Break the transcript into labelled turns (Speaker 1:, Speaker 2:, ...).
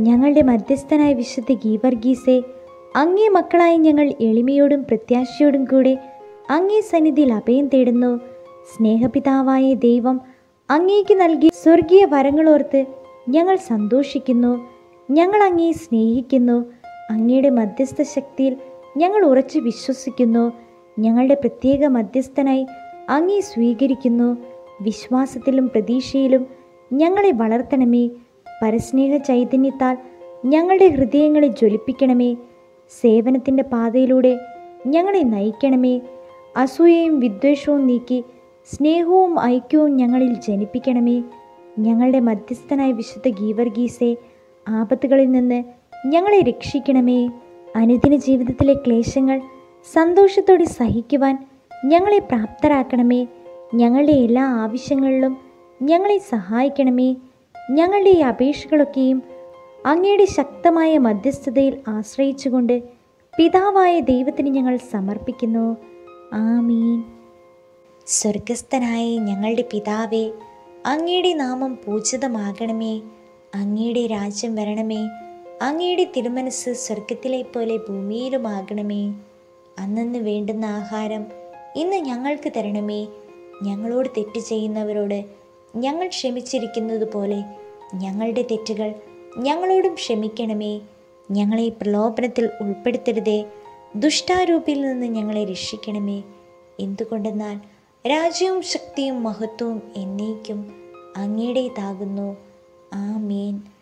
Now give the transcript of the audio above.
Speaker 1: ഞങ്ങളുടെ മധ്യസ്ഥനായ വിശുദ്ധ ഗീവർഗീസെ അങ്ങേ മക്കളായ ഞങ്ങൾ എളിമയോടും പ്രത്യാശയോടും കൂടെ അങ്ങേ സന്നിധിയിൽ അഭയം തേടുന്നു സ്നേഹപിതാവായ ദൈവം അങ്ങേക്ക് നൽകിയ സ്വർഗീയ വരങ്ങളോർത്ത് ഞങ്ങൾ സന്തോഷിക്കുന്നു ഞങ്ങൾ അങ്ങേ സ്നേഹിക്കുന്നു അങ്ങയുടെ മധ്യസ്ഥ ശക്തിയിൽ ഞങ്ങൾ ഉറച്ചു വിശ്വസിക്കുന്നു ഞങ്ങളുടെ പ്രത്യേക മധ്യസ്ഥനായി അങ്ങേ സ്വീകരിക്കുന്നു വിശ്വാസത്തിലും പ്രതീക്ഷയിലും ഞങ്ങളെ വളർത്തണമേ പരസ്നേഹ ചൈതന്യത്താൽ ഞങ്ങളുടെ ഹൃദയങ്ങളെ ജ്വലിപ്പിക്കണമേ സേവനത്തിൻ്റെ പാതയിലൂടെ ഞങ്ങളെ നയിക്കണമേ അസൂയയും വിദ്വേഷവും നീക്കി സ്നേഹവും ഐക്യവും ഞങ്ങളിൽ ജനിപ്പിക്കണമേ ഞങ്ങളുടെ മധ്യസ്ഥനായ വിശുദ്ധ ഗീവർഗീസെ ആപത്തുകളിൽ നിന്ന് ഞങ്ങളെ രക്ഷിക്കണമേ അനുദിന ജീവിതത്തിലെ ക്ലേശങ്ങൾ സന്തോഷത്തോടെ സഹിക്കുവാൻ ഞങ്ങളെ പ്രാപ്തരാക്കണമേ ഞങ്ങളുടെ എല്ലാ ആവശ്യങ്ങളിലും ഞങ്ങളെ സഹായിക്കണമേ ഞങ്ങളുടെ ഈ അപേക്ഷകളൊക്കെയും അങ്ങയുടെ ശക്തമായ മധ്യസ്ഥതയിൽ ആശ്രയിച്ചുകൊണ്ട് പിതാവായ ദൈവത്തിന് ഞങ്ങൾ സമർപ്പിക്കുന്നു ആമീൻ സ്വർഗസ്ഥനായ ഞങ്ങളുടെ പിതാവേ അങ്ങയുടെ നാമം പൂജിതമാകണമേ അങ്ങയുടെ രാജ്യം വരണമേ അങ്ങയുടെ തിരുമനസ് സ്വർഗത്തിലെ പോലെ ഭൂമിയിലുമാകണമേ അന്നന്ന് വേണ്ടുന്ന ആഹാരം ഇന്ന് ഞങ്ങൾക്ക് തരണമേ ഞങ്ങളോട് തെറ്റ് ചെയ്യുന്നവരോട് ഞങ്ങൾ ക്ഷമിച്ചിരിക്കുന്നത് പോലെ ഞങ്ങളുടെ തെറ്റുകൾ ഞങ്ങളോടും ക്ഷമിക്കണമേ ഞങ്ങളെ പ്രലോഭനത്തിൽ ഉൾപ്പെടുത്തരുതേ ദുഷ്ടാരൂപിയിൽ നിന്ന് ഞങ്ങളെ രക്ഷിക്കണമേ എന്തുകൊണ്ടെന്നാൽ രാജ്യവും ശക്തിയും മഹത്വവും എന്നേക്കും അങ്ങയുടേതാകുന്നു ആമേൻ